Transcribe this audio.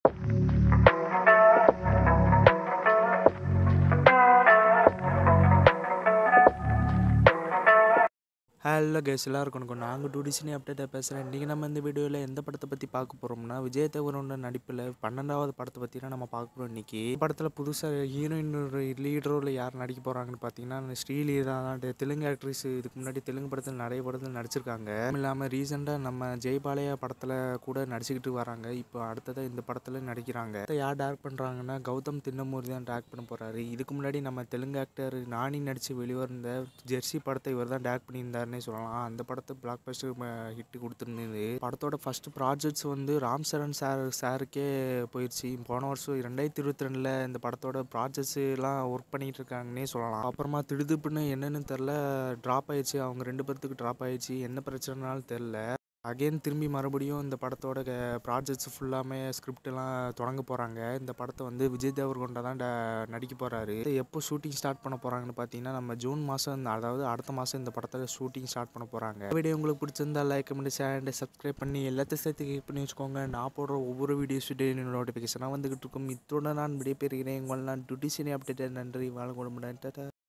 hello case எல்லாருக்கும் வணக்கம் நாங்கள் டூ டிசினி அப்டேட்டாக பேசுகிறேன் இன்றைக்கி நம்ம இந்த வீடியோவில் எந்த படத்தை பற்றி பார்க்க போகிறோம்னா விஜய் தேவரோட நடிப்பில் பன்னெண்டாவது படத்தை பற்றி தான் நம்ம பார்க்க போகிறோம் இன்றைக்கி படத்தில் புதுசாக ஹீரோயின் லீட் ரோலில் யார் நடிக்க போகிறாங்கன்னு பார்த்தீங்கன்னா ஸ்ரீலீலா தான் தெலுங்கு ஆக்ட்ரஸ் இதுக்கு முன்னாடி தெலுங்கு படத்தில் நிறைய படத்தில் நடிச்சிருக்காங்க அதுவும் இல்லாமல் ரீசெண்டாக நம்ம ஜெய்பாலையா படத்தில் கூட நடிச்சுக்கிட்டு வராங்க இப்போ அடுத்ததாக இந்த படத்தில் நடிக்கிறாங்க இதை யார் டேரக்ட் பண்ணுறாங்கன்னா கௌதம் தின்னமூர்த்தி தான் டேரக்ட் பண்ண போகிறாரு இதுக்கு முன்னாடி நம்ம தெலுங்கு ஆக்டர் நானி நடித்து வெளிவந்த ஜெர்சி படத்தை இவர் தான் டேரக்ட் பண்ணியிருந்தாருன்னே சொல்லலாம் அந்த படத்தை பிளாக் பஸ்டர் ஹிட் கொடுத்துருந்தது படத்தோட ஃபர்ஸ்ட் ப்ராஜெக்ட்ஸ் வந்து ராம் சரண் சார் சாருக்கே போயிடுச்சு போன வருஷம் ரெண்டாயிரத்தி இருபத்தி ரெண்டில் இந்த படத்தோட ப்ராஜெக்ட்ஸ் எல்லாம் ஒர்க் பண்ணிட்டு இருக்காங்கன்னே சொல்லலாம் அப்புறமா திடுதுப்புன்னு என்னன்னு தெரில ட்ராப் ஆயிடுச்சு அவங்க ரெண்டு பேர்த்துக்கு ட்ராப் ஆயிடுச்சு என்ன பிரச்சனைனாலும் தெரில அகைன் திரும்பி மறுபடியும் இந்த படத்தோட ப்ராஜெக்ட்ஸ் ஃபுல்லாமே ஸ்கிரிப்டெல்லாம் தொடங்க போகிறாங்க இந்த படத்தை வந்து விஜய் தேவர்கொண்டா தான் ட- நடிக்க போகிறாரு எப்போ ஷூட்டிங் ஸ்டார்ட் பண்ண போகிறாங்கன்னு பார்த்தீங்கன்னா நம்ம ஜூன் மாதம் அதாவது அடுத்த மாதம் இந்த படத்தில் ஷூட்டிங் ஸ்டார்ட் பண்ண போகிறாங்க வீடியோ உங்களுக்கு பிடிச்சிருந்தா லைக் கமெண்ட் ஷேர் சப்ஸ்கிரைப் பண்ணி எல்லாத்தையும் சேர்த்து கிளிக் பண்ணி வச்சுக்கோங்க நான் போடுற ஒவ்வொரு வீடியோஸ் நோட்டிஃபிகேஷனாக வந்துகிட்டு இருக்கும் இத்தோட நான் விடைபெறுகிறேன் உங்கள் நான் டுடிசினி அப்டேட் நன்றி வாழ் குடும்பம்